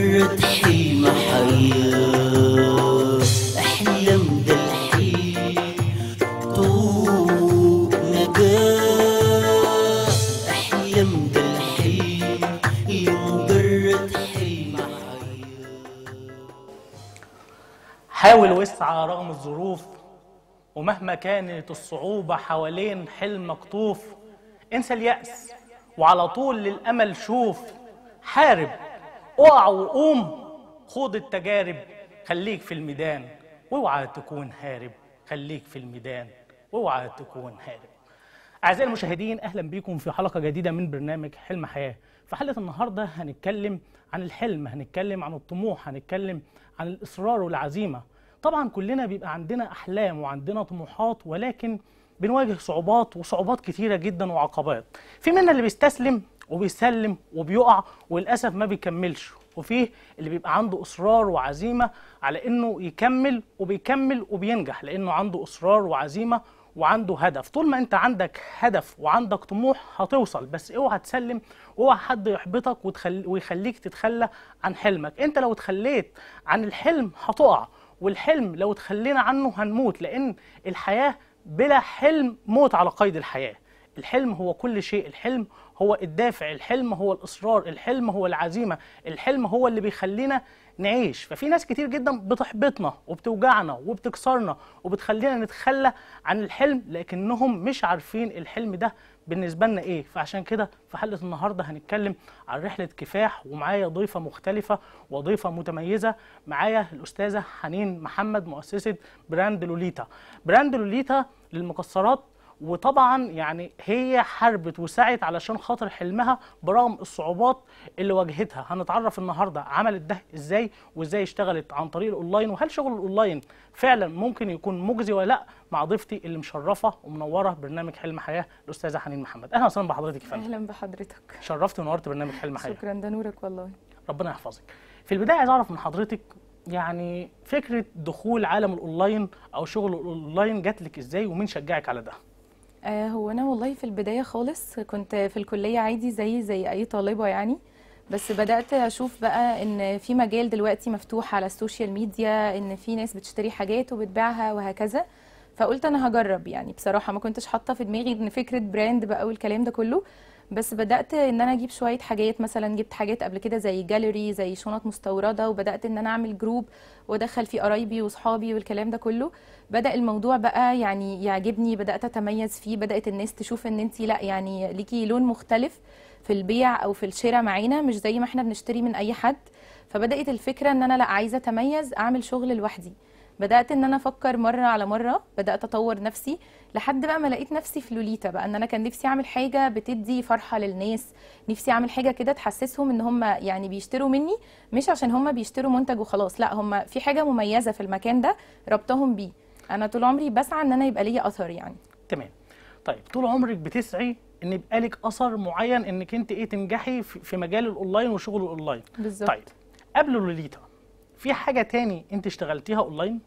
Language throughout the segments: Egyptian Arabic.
مجرد حلم حياة احلم ده الحلم طوق نجاة احلم ده الحلم لمجرد حلم حياة حاول واسعى رغم الظروف ومهما كانت الصعوبة حوالين حلم مقطوف انسى اليأس وعلى طول للأمل شوف حارب اقع وقوم خوض التجارب خليك في الميدان واوعى تكون هارب خليك في الميدان واوعى تكون هارب أعزائي المشاهدين أهلا بكم في حلقة جديدة من برنامج حلم حياة في حلقة النهاردة هنتكلم عن الحلم هنتكلم عن الطموح هنتكلم عن الإصرار والعزيمة طبعا كلنا بيبقى عندنا أحلام وعندنا طموحات ولكن بنواجه صعوبات وصعوبات كتيرة جدا وعقبات في منا اللي بيستسلم وبيسلم وبيقع وللأسف ما بيكملش وفيه اللي بيبقى عنده إصرار وعزيمة على إنه يكمل وبيكمل وبينجح لأنه عنده إصرار وعزيمة وعنده هدف طول ما انت عندك هدف وعندك طموح هتوصل بس اوعى تسلم اوعى حد يحبطك وتخلي ويخليك تتخلى عن حلمك انت لو اتخليت عن الحلم هتقع والحلم لو اتخلينا عنه هنموت لان الحياة بلا حلم موت على قيد الحياة الحلم هو كل شيء الحلم هو الدافع الحلم هو الإصرار الحلم هو العزيمة الحلم هو اللي بيخلينا نعيش ففي ناس كتير جدا بتحبطنا وبتوجعنا وبتكسرنا وبتخلينا نتخلى عن الحلم لكنهم مش عارفين الحلم ده بالنسبة لنا ايه فعشان كده في حلقة النهاردة هنتكلم عن رحلة كفاح ومعايا ضيفة مختلفة وضيفة متميزة معايا الأستاذة حنين محمد مؤسسة براند لوليتا براند لوليتا للمكسرات وطبعا يعني هي حاربت وسعت علشان خاطر حلمها برغم الصعوبات اللي واجهتها هنتعرف النهارده عملت ده ازاي وازاي اشتغلت عن طريق الاونلاين وهل شغل الاونلاين فعلا ممكن يكون مجزي ولا لا مع ضيفتي اللي مشرفه ومنوره برنامج حلم حياه الاستاذه حنين محمد اهلا وسهلا بحضرتك يا فندم اهلا بحضرتك شرفت ونورت برنامج حلم حياه شكرا ده نورك والله ربنا يحفظك في البدايه عايز اعرف من حضرتك يعني فكره دخول عالم الاونلاين او شغل الاونلاين جات لك ازاي ومين شجعك على ده آه هو انا والله في البدايه خالص كنت في الكليه عادي زي زي اي طالبه يعني بس بدات اشوف بقى ان في مجال دلوقتي مفتوح على السوشيال ميديا ان في ناس بتشتري حاجات وبتبيعها وهكذا فقلت انا هجرب يعني بصراحه ما كنتش حاطه في دماغي ان فكره براند بقى والكلام ده كله بس بدات ان انا اجيب شويه حاجات مثلا جبت حاجات قبل كده زي جاليري زي شنط مستورده وبدات ان انا اعمل جروب وادخل فيه قرايبي واصحابي والكلام ده كله بدا الموضوع بقى يعني يعجبني بدات اتميز فيه بدات الناس تشوف ان انت لا يعني ليكي لون مختلف في البيع او في الشراء معانا مش زي ما احنا بنشتري من اي حد فبدات الفكره ان انا لا عايزه اتميز اعمل شغل لوحدي بدات ان انا افكر مره على مره بدات اطور نفسي لحد بقى ما لقيت نفسي في لوليتا بقى ان انا كان نفسي اعمل حاجه بتدي فرحه للناس نفسي اعمل حاجه كده تحسسهم ان هم يعني بيشتروا مني مش عشان هم بيشتروا منتج وخلاص لا هم في حاجه مميزه في المكان ده ربطهم بيه انا طول عمري بسعى ان انا يبقى ليا اثر يعني تمام طيب طول عمرك بتسعي ان يبقى لك اثر معين انك انت ايه تنجحي في في مجال الاونلاين وشغل الاونلاين بالظبط طيب قبل لوليتا في حاجه تاني انت اشتغلتيها اونلاين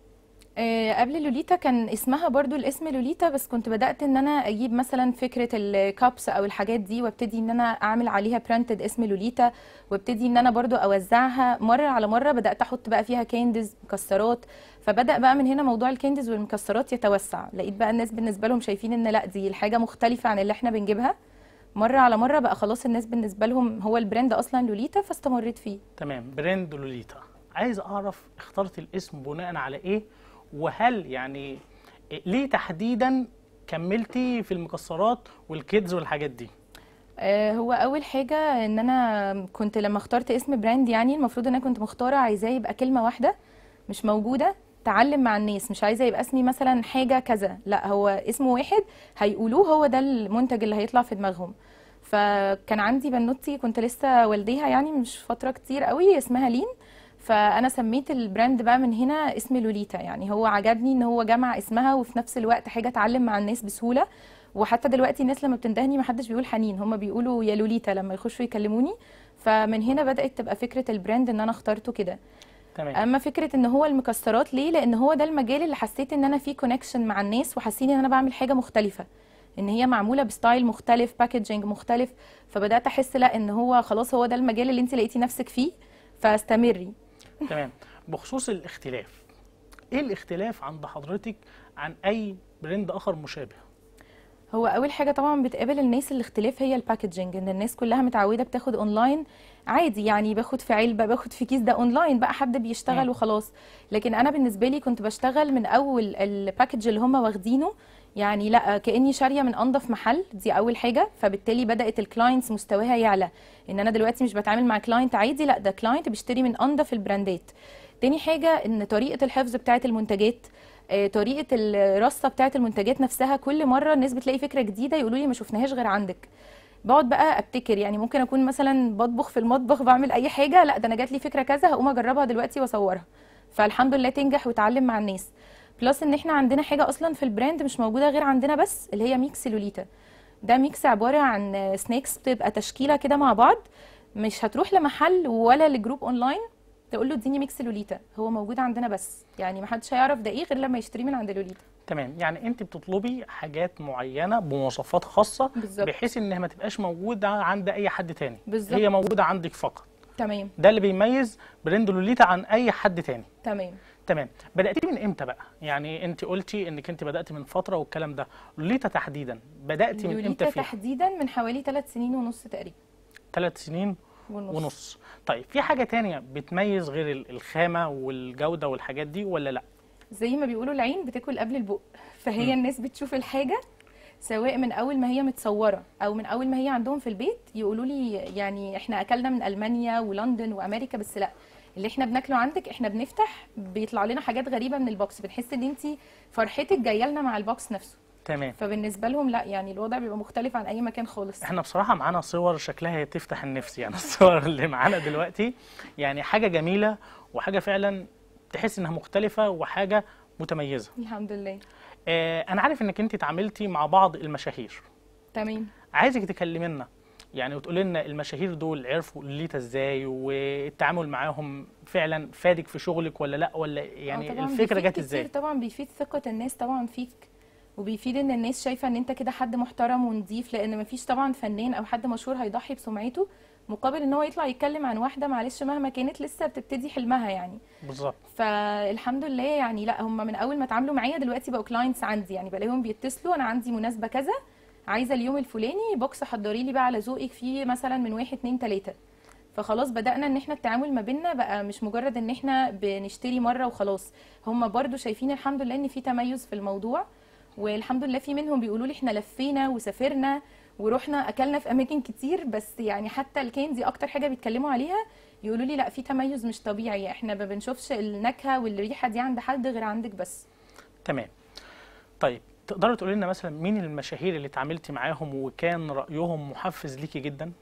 آه، قبل لوليتا كان اسمها برضو الاسم لوليتا بس كنت بدأت ان انا اجيب مثلا فكرة الكابس او الحاجات دي وابتدي ان انا اعمل عليها برانتد اسم لوليتا وابتدي ان انا برضو اوزعها مرة على مرة بدأت احط بقى فيها كاندز مكسرات فبدأ بقى من هنا موضوع الكاندز والمكسرات يتوسع لقيت بقى الناس بالنسبة لهم شايفين ان لا دي الحاجة مختلفة عن اللي احنا بنجيبها مرة على مرة بقى خلاص الناس بالنسبة لهم هو البراند اصلا لوليتا فاستمريت فيه تمام براند لوليتا عايز اعرف اخترت الاسم بناء على ايه وهل يعني ليه تحديدا كملتي في المكسرات والكيدز والحاجات دي آه، هو اول حاجه ان انا كنت لما اخترت اسم براند يعني المفروض ان انا كنت مختاره عايزاه يبقى كلمه واحده مش موجوده تعلم مع الناس مش عايزه يبقى اسمي مثلا حاجه كذا لا هو اسم واحد هيقولوه هو ده المنتج اللي هيطلع في دماغهم فكان عندي بنوتي كنت لسه والديها يعني مش فتره كتير قوي اسمها لين فانا سميت البراند بقى من هنا اسم لوليتا يعني هو عجبني ان هو جمع اسمها وفي نفس الوقت حاجه اتعلم مع الناس بسهوله وحتى دلوقتي الناس لما بتندهني ما حدش بيقول حنين هم بيقولوا يا لوليتا لما يخشوا يكلموني فمن هنا بدات تبقى فكره البراند ان انا اخترته كده تمام اما فكره ان هو المكسرات ليه لان هو ده المجال اللي حسيت ان انا فيه كونكشن مع الناس وحاسين ان انا بعمل حاجه مختلفه ان هي معموله بستايل مختلف باكجينج مختلف فبدات احس لا ان هو خلاص هو ده المجال اللي انت لقيتي نفسك فيه فاستمري تمام بخصوص الاختلاف ايه الاختلاف عند حضرتك عن اي براند اخر مشابه هو اول حاجه طبعا بتقابل الناس الاختلاف هي الباكجينج ان الناس كلها متعوده بتاخد اونلاين عادي يعني باخد في علبه باخد في كيس ده اونلاين بقى حد بيشتغل مم. وخلاص لكن انا بالنسبه لي كنت بشتغل من اول الباكج اللي هم واخدينه يعني لا كاني شاريه من انظف محل دي اول حاجه فبالتالي بدات الكلاينتس مستواها يعلى ان انا دلوقتي مش بتعامل مع كلاينت عادي لا ده كلاينت بيشتري من انظف البراندات تاني حاجه ان طريقه الحفظ بتاعه المنتجات آه، طريقه الرصه بتاعه المنتجات نفسها كل مره الناس بتلاقي فكره جديده يقولوا لي ما شفناهاش غير عندك بقعد بقى ابتكر يعني ممكن اكون مثلا بطبخ في المطبخ بعمل اي حاجه لا ده انا جات لي فكره كذا هقوم اجربها دلوقتي واصورها فالحمد لله تنجح وتعلم مع الناس بلس ان احنا عندنا حاجه اصلا في البراند مش موجوده غير عندنا بس اللي هي ميكس لوليتا ده ميكس عباره عن سناكس بتبقى تشكيله كده مع بعض مش هتروح لمحل ولا لجروب اونلاين تقول له اديني ميكس لوليتا هو موجود عندنا بس يعني محدش هيعرف ده ايه غير لما يشتريه من عند لوليتا تمام يعني انت بتطلبي حاجات معينه بمواصفات خاصه بالظبط. بحيث انها ما تبقاش موجوده عند اي حد تاني بالظبط. هي موجوده عندك فقط تمام ده اللي بيميز براند لوليتا عن اي حد تاني تمام تمام بداتي من امتى بقى يعني انت قلتي انك انت بداتي من فتره والكلام ده لوليتا تحديدا بداتي من لوليتا امتى فيها تحديدا من حوالي ثلاث سنين ونص تقريبا ثلاث سنين ونص, ونص طيب في حاجه تانية بتميز غير ال- الخامه والجوده والحاجات دي ولا لا زي ما بيقولوا العين بتاكل قبل البق فهي الناس بتشوف الحاجه سواء من اول ما هي متصوره او من اول ما هي عندهم في البيت يقولوا لي يعني احنا اكلنا من المانيا ولندن وامريكا بس لا اللي احنا بناكله عندك احنا بنفتح بيطلع لنا حاجات غريبه من البوكس بنحس ان انت فرحتك جايه لنا مع البوكس نفسه تمام فبالنسبه لهم لا يعني الوضع بيبقى مختلف عن اي مكان خالص احنا بصراحة معانا صور شكلها هي تفتح النفس يعني الصور اللي معانا دلوقتي يعني حاجة جميلة وحاجة فعلا تحس انها مختلفة وحاجة متميزة الحمد لله اه انا عارف انك انت اتعاملتي مع بعض المشاهير تمام عايزك تكلمينا يعني وتقولي لنا المشاهير دول عرفوا ليتا ازاي والتعامل معاهم فعلا فادك في شغلك ولا لا ولا يعني آه طبعاً الفكرة بيفيد جت كتير ازاي طبعا بيفيد ثقة الناس طبعا فيك وبيفيد ان الناس شايفة ان انت كده حد محترم ونضيف لان مفيش طبعا فنان او حد مشهور هيضحي بسمعته مقابل ان هو يطلع يتكلم عن واحدة معلش مهما كانت لسه بتبتدي حلمها يعني بالظبط فالحمد لله يعني لا هم من اول ما اتعاملوا معايا دلوقتي بقوا كلاينتس عندي يعني بلاقيهم بيتصلوا انا عندي مناسبة كذا عايزة اليوم الفلاني بوكس حضري لي بقى على ذوقك فيه مثلا من واحد اتنين تلاتة فخلاص بدأنا ان احنا التعامل ما بيننا بقى مش مجرد ان احنا بنشتري مرة وخلاص هم برضو شايفين الحمد لله ان في تميز في الموضوع والحمد لله في منهم بيقولوا لي احنا لفينا وسافرنا ورحنا اكلنا في اماكن كتير بس يعني حتى الكندي اكتر حاجة بيتكلموا عليها يقولوا لي لا في تميز مش طبيعي احنا ما بنشوفش النكهة والريحة دي عند حد غير عندك بس تمام طيب تقدري تقولي لنا مثلا مين المشاهير اللي اتعاملتي معاهم وكان رأيهم محفز ليكي جدا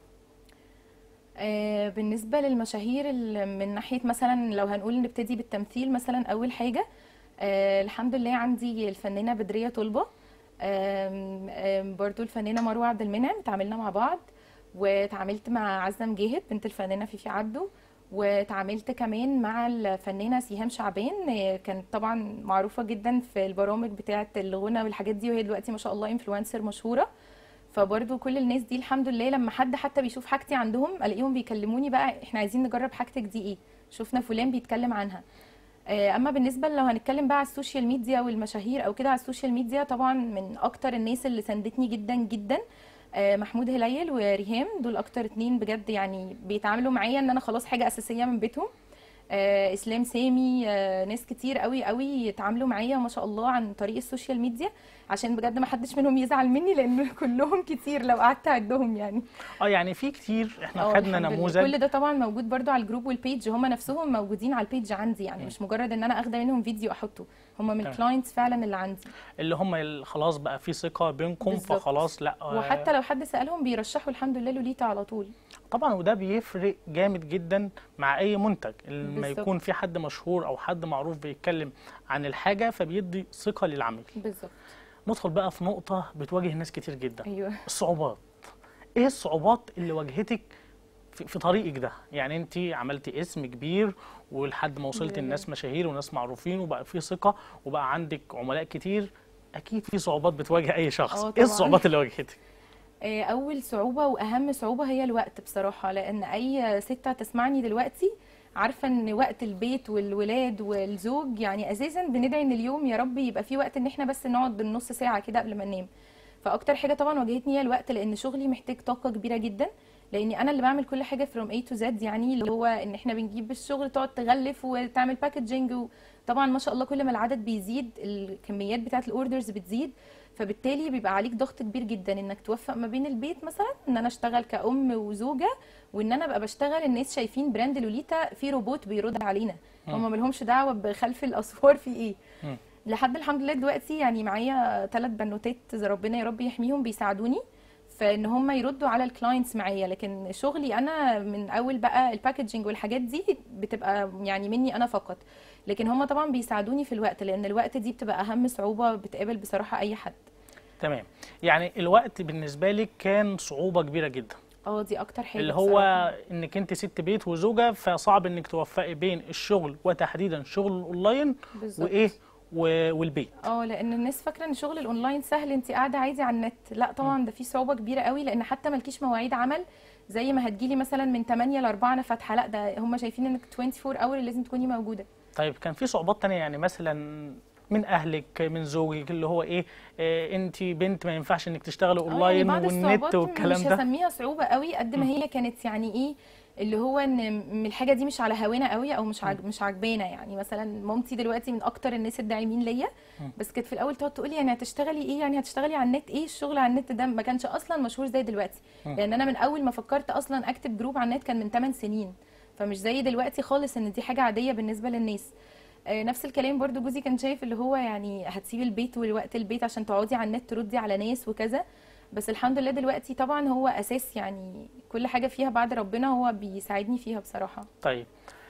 آه، بالنسبة للمشاهير ال- من ناحية مثلا لو هنقول نبتدي بالتمثيل مثلا أول حاجة آه، الحمد لله عندي الفنانة بدرية طلبة آم، آم، برضو الفنانة مروة عبد المنعم اتعاملنا مع بعض واتعاملت مع عزة مجاهد بنت الفنانة فيفي عبده واتعاملت كمان مع الفنانة سيهام شعبان آه، كانت طبعا معروفة جدا في البرامج بتاعة الغنى والحاجات دي وهي دلوقتي ما شاء الله انفلونسر مشهورة فبرضو كل الناس دي الحمد لله لما حد حتى بيشوف حاجتي عندهم الاقيهم بيكلموني بقى احنا عايزين نجرب حاجتك دي ايه شفنا فلان بيتكلم عنها آه، اما بالنسبه لو هنتكلم بقى على السوشيال ميديا والمشاهير او كده على السوشيال ميديا طبعا من اكتر الناس اللي ساندتني جدا جدا آه، محمود هليل وريهام دول اكتر اتنين بجد يعني بيتعاملوا معايا ان انا خلاص حاجه اساسيه من بيتهم آه، اسلام سامي آه، ناس كتير قوي قوي يتعاملوا معايا ما شاء الله عن طريق السوشيال ميديا عشان بجد ما حدش منهم يزعل مني لان كلهم كتير لو قعدت اعدهم يعني اه يعني في كتير احنا اه خدنا الحمد لله. نموذج كل ده طبعا موجود برضو على الجروب والبيج هم نفسهم موجودين على البيج عندي يعني مش مجرد ان انا اخده منهم فيديو احطه هم من تمام. الكلاينتس فعلا اللي عندي اللي هم ال- خلاص بقى في ثقة بينكم بالظبط. فخلاص لا آه، وحتى لو حد سالهم بيرشحوا الحمد لله لوليتا على طول طبعا وده بيفرق جامد جدا مع اي منتج لما بالظبط. يكون في حد مشهور او حد معروف بيتكلم عن الحاجة فبيدي ثقة للعميل بالظبط ندخل بقى في نقطة بتواجه ناس كتير جدا ايوه الصعوبات ايه الصعوبات اللي واجهتك في, في طريقك ده يعني انت عملتي اسم كبير ولحد ما وصلت لله. الناس مشاهير وناس معروفين وبقى في ثقة وبقى عندك عملاء كتير اكيد في صعوبات بتواجه اي شخص اه ايه طبعاً. الصعوبات اللي واجهتك آه، اول صعوبه واهم صعوبه هي الوقت بصراحه لان اي ست هتسمعني دلوقتي عارفه ان وقت البيت والولاد والزوج يعني اساسا بندعي ان اليوم يا رب يبقى في وقت ان احنا بس نقعد بالنص ساعه كده قبل ما ننام فاكتر حاجه طبعا واجهتني هي الوقت لان شغلي محتاج طاقه كبيره جدا لاني انا اللي بعمل كل حاجه from A to Z يعني اللي هو ان احنا بنجيب الشغل تقعد تغلف وتعمل باكجينج طبعا ما شاء الله كل ما العدد بيزيد الكميات بتاعه الاوردرز بتزيد فبالتالي بيبقى عليك ضغط كبير جدا انك توفق ما بين البيت مثلا ان انا اشتغل كأم وزوجة وان انا ابقى بشتغل الناس شايفين براند لوليتا في روبوت بيرد علينا هم مالهمش دعوة بخلف الاسوار في ايه مم. لحد الحمد لله دلوقتي يعني معايا ثلاث بنوتات زي ربنا يا رب يحميهم بيساعدوني فان هم يردوا على الكلاينتس معايا لكن شغلي انا من اول بقى الباكجينج والحاجات دي بتبقى يعني مني انا فقط لكن هم طبعا بيساعدوني في الوقت لان الوقت دي بتبقى اهم صعوبة بتقابل بصراحة اي حد تمام يعني الوقت بالنسبه لك كان صعوبه كبيره جدا اه دي اكتر حاجة اللي هو بصراحة. انك انت ست بيت وزوجه فصعب انك توفقي بين الشغل وتحديدا شغل الاونلاين بالظبط. وايه و- والبيت اه لان الناس فاكره ان شغل الاونلاين سهل انت قاعده عادي على النت لا طبعا ده في صعوبه كبيره قوي لان حتى مالكيش مواعيد عمل زي ما هتجيلي مثلا من 8 ل 4 انا فاتحه لا ده هم شايفين انك 24 اور لازم تكوني موجوده طيب كان في صعوبات تانية يعني مثلا من اهلك من زوجك اللي هو ايه, إيه انت بنت ما ينفعش انك تشتغلي اه يعني اونلاين بعض والنت الصعوبات والكلام مش ده هسميها صعوبه قوي قد ما هي كانت يعني ايه اللي هو ان م- الحاجه دي مش على هوانا قوي او مش عاج... مش عاجبانا يعني مثلا مامتي دلوقتي من اكتر الناس الداعمين ليا بس كانت في الاول تقعد تقولي يعني هتشتغلي ايه يعني هتشتغلي على النت ايه الشغل على النت ده ما كانش اصلا مشهور زي دلوقتي لان انا من اول ما فكرت اصلا اكتب جروب على النت كان من 8 سنين فمش زي دلوقتي خالص ان دي حاجه عاديه بالنسبه للناس آه، نفس الكلام برضو جوزي كان شايف اللي هو يعني هتسيبي البيت والوقت البيت عشان تقعدي على النت تردي على ناس وكذا بس الحمد لله دلوقتي طبعا هو اساس يعني كل حاجه فيها بعد ربنا هو بيساعدني فيها بصراحه طيب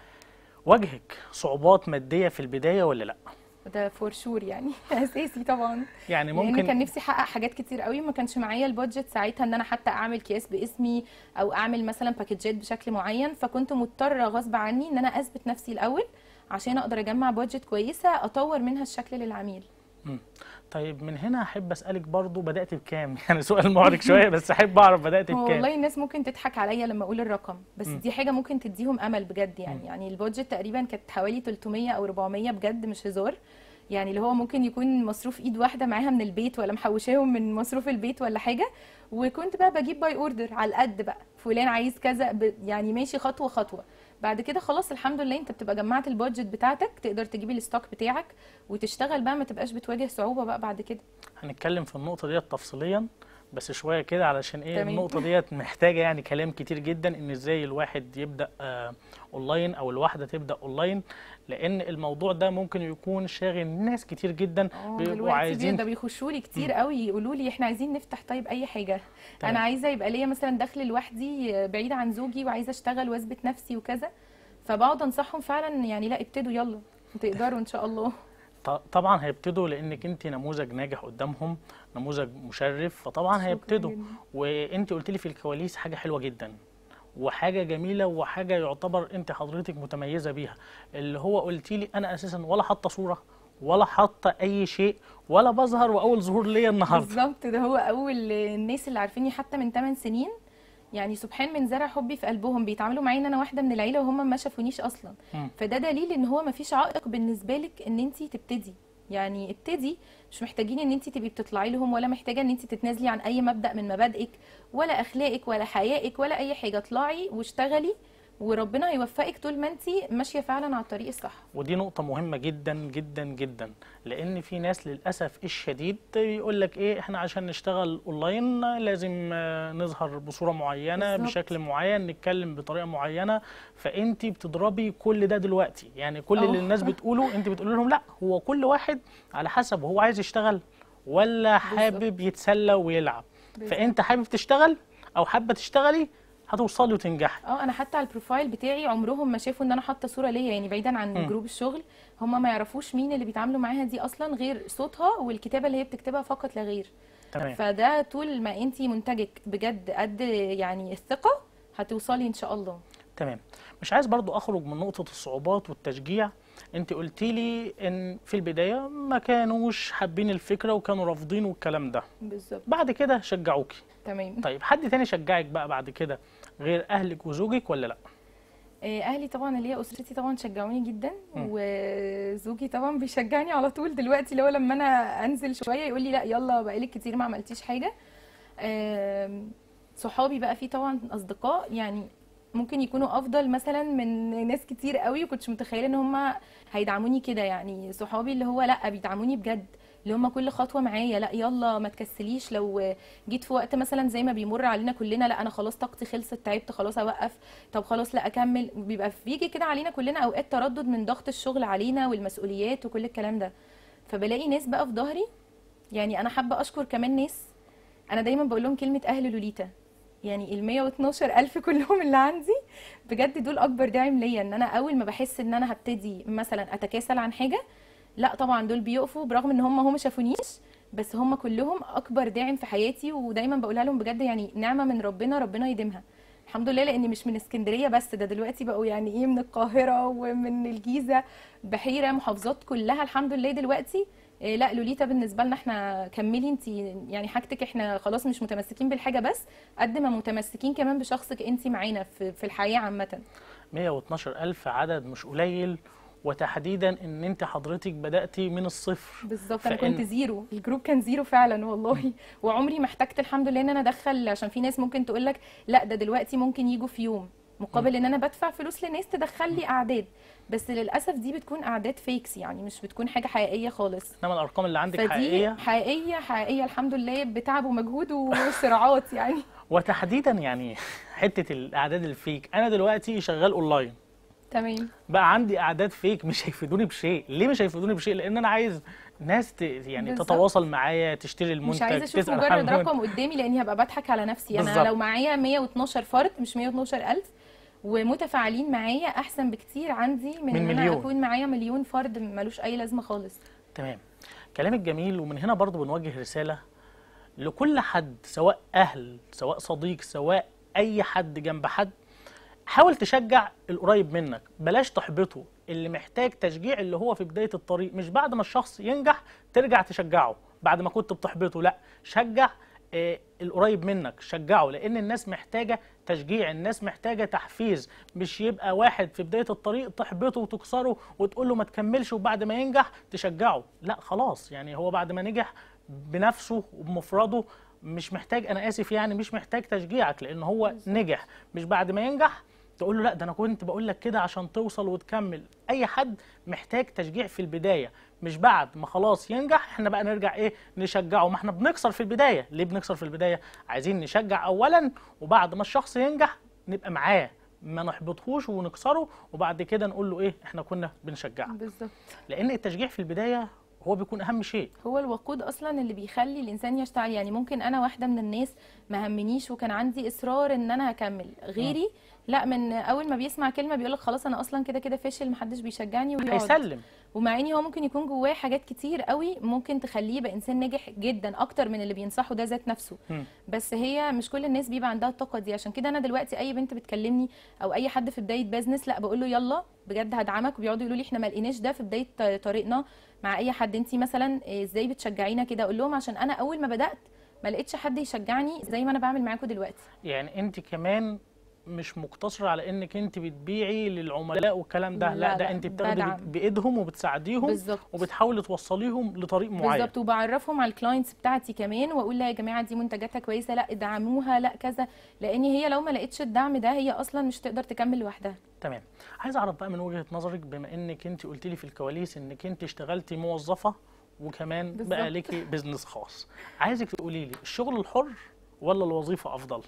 واجهك صعوبات ماديه في البدايه ولا لا ده فور شور يعني اساسي طبعا يعني لان كان ممكن نفسي احقق حاجات كتير قوي ما كانش معايا البادجت ساعتها ان انا حتى اعمل اكياس باسمي او اعمل مثلا باكجات بشكل معين فكنت مضطره غصب عني ان انا اثبت نفسي الاول عشان اقدر اجمع بادجت كويسه اطور منها الشكل للعميل مم. طيب من هنا احب اسالك برضو بدات بكام يعني سؤال محرج شويه بس احب اعرف بدات هو بكام والله الناس ممكن تضحك عليا لما اقول الرقم بس مم. دي حاجه ممكن تديهم امل بجد يعني يعني البادجت تقريبا كانت حوالي 300 او 400 بجد مش هزار يعني اللي هو ممكن يكون مصروف ايد واحده معاها من البيت ولا محوشاهم من مصروف البيت ولا حاجه وكنت بقى بجيب باي اوردر على القد بقى فلان عايز كذا ب- يعني ماشي خطوه خطوه بعد كده خلاص الحمد لله انت بتبقى جمعت البادجت بتاعتك تقدر تجيب الستوك بتاعك وتشتغل بقى ما تبقاش بتواجه صعوبه بقى بعد كده هنتكلم في النقطه ديت تفصيليا بس شويه كده علشان ايه تمام. النقطه ديت محتاجه يعني كلام كتير جدا ان ازاي الواحد يبدا آه اونلاين او الواحده تبدا اونلاين لان الموضوع ده ممكن يكون شاغل ناس كتير جدا اه بيبقوا دلوقتي بي- عايزين ده بيخشوا لي كتير قوي يقولوا لي احنا عايزين نفتح طيب اي حاجه تمام. انا عايزه يبقى ليا مثلا دخل لوحدي آه، بعيد عن زوجي وعايزه اشتغل واثبت نفسي وكذا فبقعد انصحهم فعلا يعني لا ابتدوا يلا تقدروا ان شاء الله ط- طبعا هيبتدوا لانك انت نموذج ناجح قدامهم نموذج مشرف فطبعا شكراً هيبتدوا جداً. وانت قلت لي في الكواليس حاجه حلوه جدا وحاجه جميله وحاجه يعتبر انت حضرتك متميزه بيها اللي هو قلت لي انا اساسا ولا حاطه صوره ولا حاطه اي شيء ولا بظهر واول ظهور ليا النهارده بالظبط ده هو اول الناس اللي عارفيني حتى من 8 سنين يعني سبحان من زرع حبي في قلبهم بيتعاملوا معايا ان انا واحده من العيله وهم ما شافونيش اصلا مم. فده دليل ان هو ما فيش عائق بالنسبه لك ان انت تبتدي يعني ابتدي مش محتاجين ان انت تبقي بتطلعي لهم ولا محتاجه ان انت تتنازلي عن اي مبدأ من مبادئك ولا اخلاقك ولا حيائك ولا اي حاجه اطلعي واشتغلي وربنا هيوفقك طول ما انت ماشيه فعلا على الطريق الصح ودي نقطة مهمة جدا جدا جدا لأن في ناس للأسف الشديد يقول لك إيه إحنا عشان نشتغل أونلاين لازم آه، نظهر بصورة معينة بالظبط. بشكل معين نتكلم بطريقة معينة فأنت بتضربي كل ده دلوقتي يعني كل اللي أه. الناس بتقوله أنت بتقول لهم لا هو كل واحد على حسب هو عايز يشتغل ولا حابب يتسلى ويلعب بالظبط. فأنت حابب تشتغل أو حابة تشتغلي هتوصلي وتنجحي اه انا حتى على البروفايل بتاعي عمرهم ما شافوا ان انا حاطه صوره ليا يعني بعيدا عن مم. جروب الشغل هم ما يعرفوش مين اللي بيتعاملوا معاها دي اصلا غير صوتها والكتابه اللي هي بتكتبها فقط لا غير تمام فده طول ما انت منتجك بجد قد يعني الثقه هتوصلي ان شاء الله تمام مش عايز برضو اخرج من نقطة الصعوبات والتشجيع انت قلت لي ان في البداية ما كانوش حابين الفكرة وكانوا رافضين والكلام ده بالظبط بعد كده شجعوكي تمام طيب حد تاني شجعك بقى بعد كده غير اهلك وزوجك ولا لا آه، اهلي طبعا اللي هي اسرتي طبعا شجعوني جدا مم. وزوجي طبعا بيشجعني على طول دلوقتي اللي هو لما انا انزل شويه يقول لي لا يلا بقالك كتير ما عملتيش حاجه آم، صحابي بقى في طبعا اصدقاء يعني ممكن يكونوا افضل مثلا من ناس كتير قوي وكنتش متخيله ان هم هيدعموني كده يعني صحابي اللي هو لا بيدعموني بجد اللي هم كل خطوه معايا لا يلا ما تكسليش لو جيت في وقت مثلا زي ما بيمر علينا كلنا لا انا خلاص طاقتي خلصت تعبت خلاص اوقف طب خلاص لا اكمل بيبقى بيجي كده علينا كلنا اوقات تردد من ضغط الشغل علينا والمسؤوليات وكل الكلام ده فبلاقي ناس بقى في ظهري يعني انا حابه اشكر كمان ناس انا دايما بقول لهم كلمه اهل لوليتا يعني ال 112 الف كلهم اللي عندي بجد دول اكبر داعم ليا ان انا اول ما بحس ان انا هبتدي مثلا اتكاسل عن حاجه لا طبعا دول بيقفوا برغم ان هم هم شافونيش بس هم كلهم اكبر داعم في حياتي ودايما بقولها لهم بجد يعني نعمه من ربنا ربنا يديمها الحمد لله لاني مش من اسكندريه بس ده دلوقتي بقوا يعني ايه من القاهره ومن الجيزه بحيره محافظات كلها الحمد لله دلوقتي إيه لا لوليتا بالنسبه لنا احنا كملي انت يعني حاجتك احنا خلاص مش متمسكين بالحاجه بس قد ما متمسكين كمان بشخصك انت معانا في, في الحياه عامه 112 ألف عدد مش قليل وتحديدا ان انت حضرتك بدأتي من الصفر بالظبط انا فإن- كنت زيرو الجروب كان زيرو فعلا والله وعمري ما احتجت الحمد لله ان انا ادخل عشان في ناس ممكن تقول لك لا ده دلوقتي ممكن يجوا في يوم مقابل ان انا بدفع فلوس لناس تدخل لي اعداد بس للاسف دي بتكون اعداد فيكس يعني مش بتكون حاجه حقيقيه خالص انما الارقام اللي عندك فدي حقيقيه حقيقيه حقيقيه الحمد لله بتعب ومجهود وصراعات يعني وتحديدا يعني حته الاعداد الفيك انا دلوقتي شغال اونلاين تمام بقى عندي اعداد فيك مش هيفيدوني بشيء ليه مش هيفيدوني بشيء لان انا عايز ناس ت... يعني بالظبط. تتواصل معايا تشتري المنتج مش عايزه اشوف تسال عن مجرد المنتج. رقم قدامي لاني هبقى بضحك على نفسي انا بالظبط. لو معايا 112 فرد مش 112 الف ومتفاعلين معايا احسن بكتير عندي من, من ان انا مليون. اكون معايا مليون فرد ملوش اي لازمه خالص تمام كلامك جميل ومن هنا برضو بنوجه رسالة لكل حد سواء أهل سواء صديق سواء أي حد جنب حد حاول تشجع القريب منك بلاش تحبطه اللي محتاج تشجيع اللي هو في بداية الطريق مش بعد ما الشخص ينجح ترجع تشجعه بعد ما كنت بتحبطه لا شجع آه، القريب منك شجعه لان الناس محتاجه تشجيع الناس محتاجه تحفيز مش يبقى واحد في بدايه الطريق تحبطه وتكسره وتقول له ما تكملش وبعد ما ينجح تشجعه لا خلاص يعني هو بعد ما نجح بنفسه وبمفرده مش محتاج انا اسف يعني مش محتاج تشجيعك لان هو نجح مش بعد ما ينجح تقول له لا ده انا كنت بقول لك كده عشان توصل وتكمل اي حد محتاج تشجيع في البدايه مش بعد ما خلاص ينجح احنا بقى نرجع ايه نشجعه ما احنا بنكسر في البدايه ليه بنكسر في البدايه عايزين نشجع اولا وبعد ما الشخص ينجح نبقى معاه ما نحبطهوش ونكسره وبعد كده نقول له ايه احنا كنا بنشجعك بالظبط لان التشجيع في البدايه هو بيكون اهم شيء هو الوقود اصلا اللي بيخلي الانسان يشتغل يعني ممكن انا واحده من الناس ما همنيش وكان عندي اصرار ان انا هكمل غيري لا من اول ما بيسمع كلمه بيقول لك خلاص انا اصلا كده كده فاشل محدش بيشجعني ويقعد هيسلم ومع ان هو ممكن يكون جواه حاجات كتير قوي ممكن تخليه يبقى انسان ناجح جدا اكتر من اللي بينصحه ده ذات نفسه مم. بس هي مش كل الناس بيبقى عندها الطاقه دي عشان كده انا دلوقتي اي بنت بتكلمني او اي حد في بدايه بزنس لا بقول له يلا بجد هدعمك وبيقعدوا يقولوا لي احنا ما لقيناش ده في بدايه ط- طريقنا مع اي حد انت مثلا إيه، ازاي بتشجعينا كده اقول لهم عشان انا اول ما بدات ما لقيتش حد يشجعني زي ما انا بعمل معاكم دلوقتي يعني انت كمان مش مقتصرة على انك انت بتبيعي للعملاء والكلام ده لا, لا، ده لا، انت ده بتاخدي دعم. بت- بايدهم وبتساعديهم بالظبط وبتحاولي توصليهم لطريق معين بالظبط وبعرفهم على الكلاينتس بتاعتي كمان واقول لها يا جماعه دي منتجاتها كويسه لا ادعموها لا كذا لان هي لو ما لقيتش الدعم ده هي اصلا مش تقدر تكمل لوحدها تمام عايز اعرف بقى من وجهة نظرك بما انك انت قلت لي في الكواليس انك انت اشتغلتي موظفة وكمان بالظبط. بقى ليكي بزنس خاص عايزك تقولي لي الشغل الحر ولا الوظيفة افضل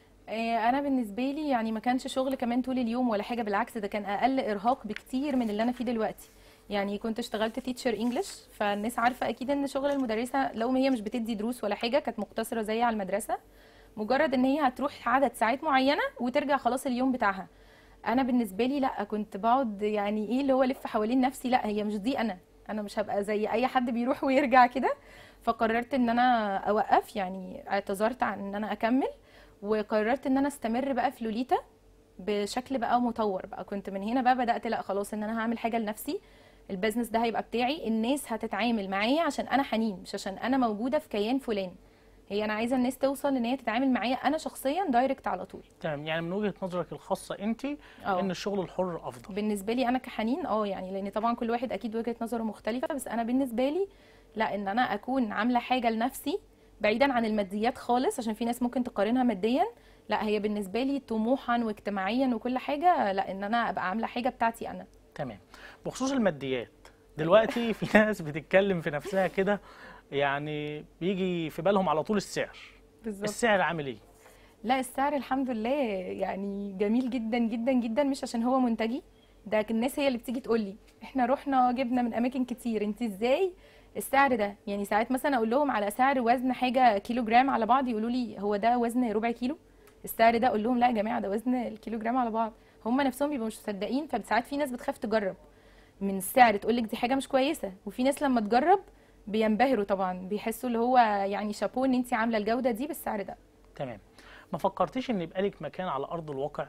آه، انا بالنسبه لي يعني ما كانش شغل كمان طول اليوم ولا حاجه بالعكس ده كان اقل ارهاق بكتير من اللي انا فيه دلوقتي يعني كنت اشتغلت تيتشر انجلش فالناس عارفه اكيد ان شغل المدرسه لو هي مش بتدي دروس ولا حاجه كانت مقتصره زي على المدرسه مجرد ان هي هتروح عدد ساعات معينه وترجع خلاص اليوم بتاعها انا بالنسبه لي لا كنت بقعد يعني ايه اللي هو الف حوالين نفسي لا هي مش دي انا انا مش هبقى زي اي حد بيروح ويرجع كده فقررت ان انا اوقف يعني اعتذرت عن ان انا اكمل وقررت ان انا استمر بقى في لوليتا بشكل بقى مطور بقى كنت من هنا بقى بدأت لا خلاص ان انا هعمل حاجة لنفسي البيزنس ده هيبقى بتاعي الناس هتتعامل معايا عشان انا حنين مش عشان انا موجودة في كيان فلان هي انا عايزه الناس توصل ان هي تتعامل معايا انا شخصيا دايركت على طول تمام يعني من وجهة نظرك الخاصة انت اه. ان الشغل الحر افضل بالنسبه لي انا كحنين اه يعني لان طبعا كل واحد اكيد وجهه نظره مختلفه بس انا بالنسبه لي لا ان انا اكون عامله حاجه لنفسي بعيدا عن الماديات خالص عشان في ناس ممكن تقارنها ماديا لا هي بالنسبه لي طموحا واجتماعيا وكل حاجه لا ان انا ابقى عامله حاجه بتاعتي انا تمام بخصوص الماديات دلوقتي في ناس بتتكلم في نفسها كده يعني بيجي في بالهم على طول السعر بالظبط السعر عامل ايه لا السعر الحمد لله يعني جميل جدا جدا جدا مش عشان هو منتجي ده الناس هي اللي بتيجي تقول لي احنا رحنا جبنا من اماكن كتير انت ازاي السعر ده يعني ساعات مثلا اقول لهم على سعر وزن حاجه كيلو جرام على بعض يقولوا لي هو ده وزن ربع كيلو السعر ده اقول لهم لا يا جماعه ده وزن الكيلو جرام على بعض هم نفسهم بيبقوا مش مصدقين فساعات في ناس بتخاف تجرب من السعر تقول لك دي حاجه مش كويسه وفي ناس لما تجرب بينبهروا طبعا بيحسوا اللي هو يعني شابوه ان انت عامله الجوده دي بالسعر ده تمام ما فكرتيش ان يبقى لك مكان على ارض الواقع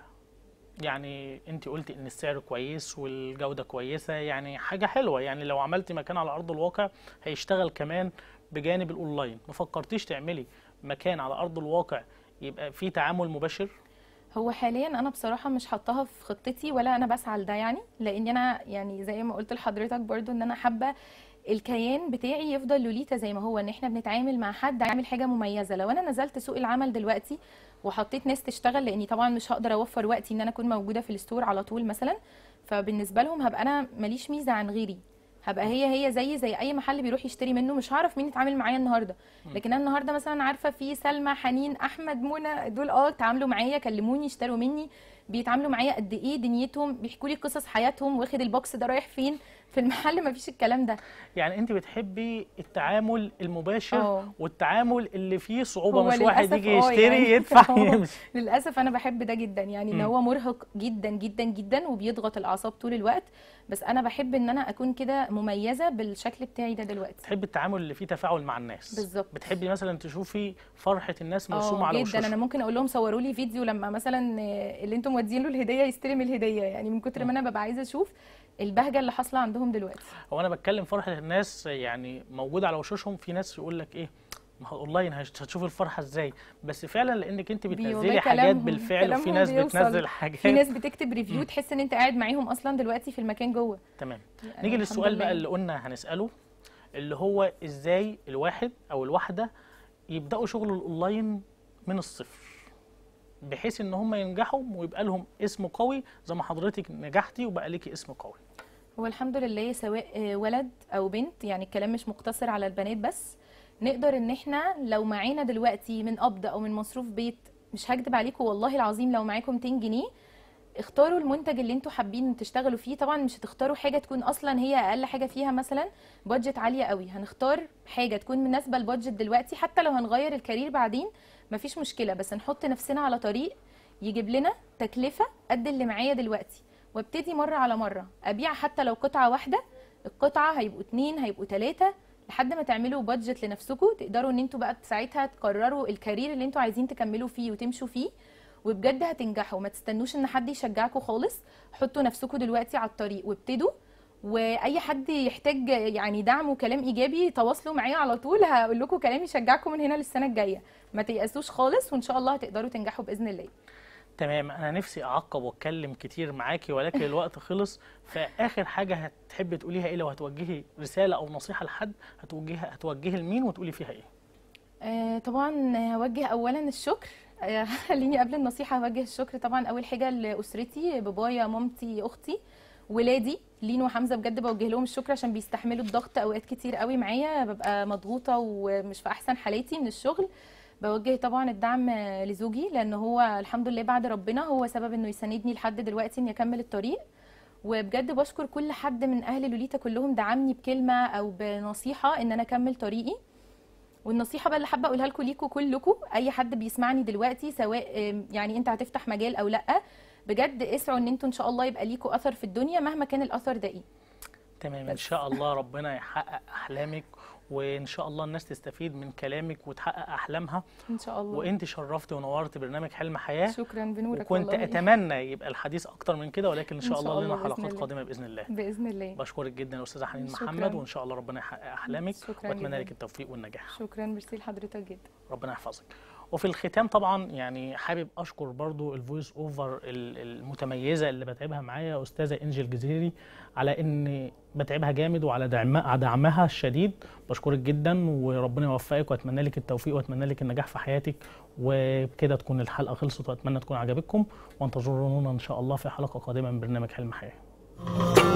يعني انت قلتي ان السعر كويس والجوده كويسه يعني حاجه حلوه يعني لو عملتي مكان على ارض الواقع هيشتغل كمان بجانب الاونلاين ما فكرتيش تعملي مكان على ارض الواقع يبقى فيه تعامل مباشر هو حاليا انا بصراحه مش حاطاها في خطتي ولا انا بسعى لده يعني لان انا يعني زي ما قلت لحضرتك برضو ان انا حابه الكيان بتاعي يفضل لوليتا زي ما هو ان احنا بنتعامل مع حد عامل حاجه مميزه لو انا نزلت سوق العمل دلوقتي وحطيت ناس تشتغل لاني طبعا مش هقدر اوفر وقتي ان انا اكون موجوده في الستور على طول مثلا فبالنسبه لهم هبقى انا ماليش ميزه عن غيري هبقى هي هي زي زي اي محل بيروح يشتري منه مش هعرف مين يتعامل معايا النهارده لكن انا النهارده مثلا عارفه في سلمى حنين احمد منى دول اه اتعاملوا معايا كلموني اشتروا مني بيتعاملوا معايا قد ايه دنيتهم بيحكوا لي قصص حياتهم واخد البوكس ده رايح فين في المحل مفيش الكلام ده يعني انت بتحبي التعامل المباشر اه. والتعامل اللي فيه صعوبه هو مش واحد للأسف يجي اه يشتري يعني يدفع هو يمشي للاسف انا بحب ده جدا يعني ان مم. هو مرهق جدا جدا جدا وبيضغط الاعصاب طول الوقت بس انا بحب ان انا اكون كده مميزه بالشكل بتاعي ده دلوقتي بتحبي التعامل اللي فيه تفاعل مع الناس بالظبط. بتحبي مثلا تشوفي فرحه الناس مرسومه اه على جدا انا وشوشهم ممكن اقول لهم صوروا لي فيديو لما مثلا آه، اللي انتم مودين له الهديه يستلم الهديه يعني من كتر ما انا ببقى عايزه اشوف البهجه اللي حاصله عندهم دلوقتي هو انا بتكلم فرحه الناس يعني موجوده على وشوشهم في ناس يقول لك ايه ما هو اونلاين هش- هتشوف الفرحه ازاي بس فعلا لانك انت بي- بتنزلي والله حاجات كلامهم- بالفعل وفي كلامهم ناس بيوصل. بتنزل حاجات في ناس بتكتب ريفيو تحس ان انت قاعد معاهم اصلا دلوقتي في المكان جوه تمام يعني نيجي الحمد للسؤال بقى لله. اللي قلنا هنساله اللي هو ازاي الواحد او الواحده يبداوا شغل الاونلاين من الصفر بحيث ان هم ينجحوا ويبقى لهم اسم قوي زي ما حضرتك نجحتي وبقى ليكي اسم قوي هو الحمد لله سواء آه، ولد او بنت يعني الكلام مش مقتصر على البنات بس نقدر ان احنا لو معانا دلوقتي من قبض او من مصروف بيت مش هكدب عليكم والله العظيم لو معاكم 200 جنيه اختاروا المنتج اللي انتوا حابين تشتغلوا فيه طبعا مش هتختاروا حاجه تكون اصلا هي اقل حاجه فيها مثلا بادجت عاليه قوي هنختار حاجه تكون مناسبه للبادجت دلوقتي حتى لو هنغير الكارير بعدين مفيش مشكله بس نحط نفسنا على طريق يجيب لنا تكلفه قد اللي معايا دلوقتي وابتدي مره على مره ابيع حتى لو قطعه واحده القطعه هيبقوا اتنين هيبقوا تلاته لحد ما تعملوا بادجت لنفسكم تقدروا ان انتوا بقى ساعتها تقرروا الكارير اللي انتوا عايزين تكملوا فيه وتمشوا فيه وبجد هتنجحوا ما تستنوش ان حد يشجعكم خالص حطوا نفسكم دلوقتي على الطريق وابتدوا واي حد يحتاج يعني دعم وكلام ايجابي تواصلوا معايا على طول هقول لكم كلام يشجعكم من هنا للسنه الجايه ما تيأسوش خالص وان شاء الله هتقدروا تنجحوا باذن الله تمام انا نفسي اعقب واتكلم كتير معاكي ولكن الوقت خلص فاخر حاجه هتحبي تقوليها ايه لو هتوجهي رساله او نصيحه لحد هتوجهها هتوجهي لمين وتقولي فيها ايه آه، طبعا هوجه اولا الشكر آه، خليني قبل النصيحه هوجه الشكر طبعا اول حاجه لاسرتي بابايا مامتي اختي ولادي لين وحمزه بجد بوجه لهم الشكر عشان بيستحملوا الضغط اوقات كتير قوي معايا ببقى مضغوطه ومش في احسن حالاتي من الشغل بوجه طبعا الدعم آه، لزوجي لان هو الحمد لله بعد ربنا هو سبب انه يساندني لحد دلوقتي اني اكمل الطريق وبجد بشكر كل حد من اهل لوليتا كلهم دعمني بكلمه او بنصيحه ان انا اكمل طريقي والنصيحه بقى اللي حابه اقولها لكم ليكم كلكم اي حد بيسمعني دلوقتي سواء آم، يعني انت هتفتح مجال او لا بجد اسعوا ان انتوا ان شاء الله يبقى ليكم اثر في الدنيا مهما كان الاثر ده ايه تمام ان شاء الله ربنا يحقق احلامك وان شاء الله الناس تستفيد من كلامك وتحقق احلامها ان شاء الله وانت شرفتي ونورتي برنامج حلم حياه شكرا بنورك وكنت والله. اتمنى يبقى الحديث اكتر من كده ولكن ان إن شاء شاء الله لنا الله بإذن حلقات الله. قادمه باذن الله باذن الله بشكرك جدا يا استاذه حنين شكراً. محمد وان شاء الله ربنا يحقق احلامك شكراً واتمنى جداً. لك التوفيق والنجاح شكرا ميرسي لحضرتك جدا ربنا يحفظك وفي الختام طبعا يعني حابب اشكر برضو الفويس اوفر ال- المتميزه اللي بتعبها معايا استاذه انجل جزيري على ان بتعبها جامد وعلى دعمها دعمها الشديد بشكرك جدا وربنا يوفقك واتمنى لك التوفيق واتمنى لك النجاح في حياتك وبكده تكون الحلقه خلصت واتمنى تكون عجبتكم وانتظرونا ان شاء الله في حلقه قادمه من برنامج حلم حياه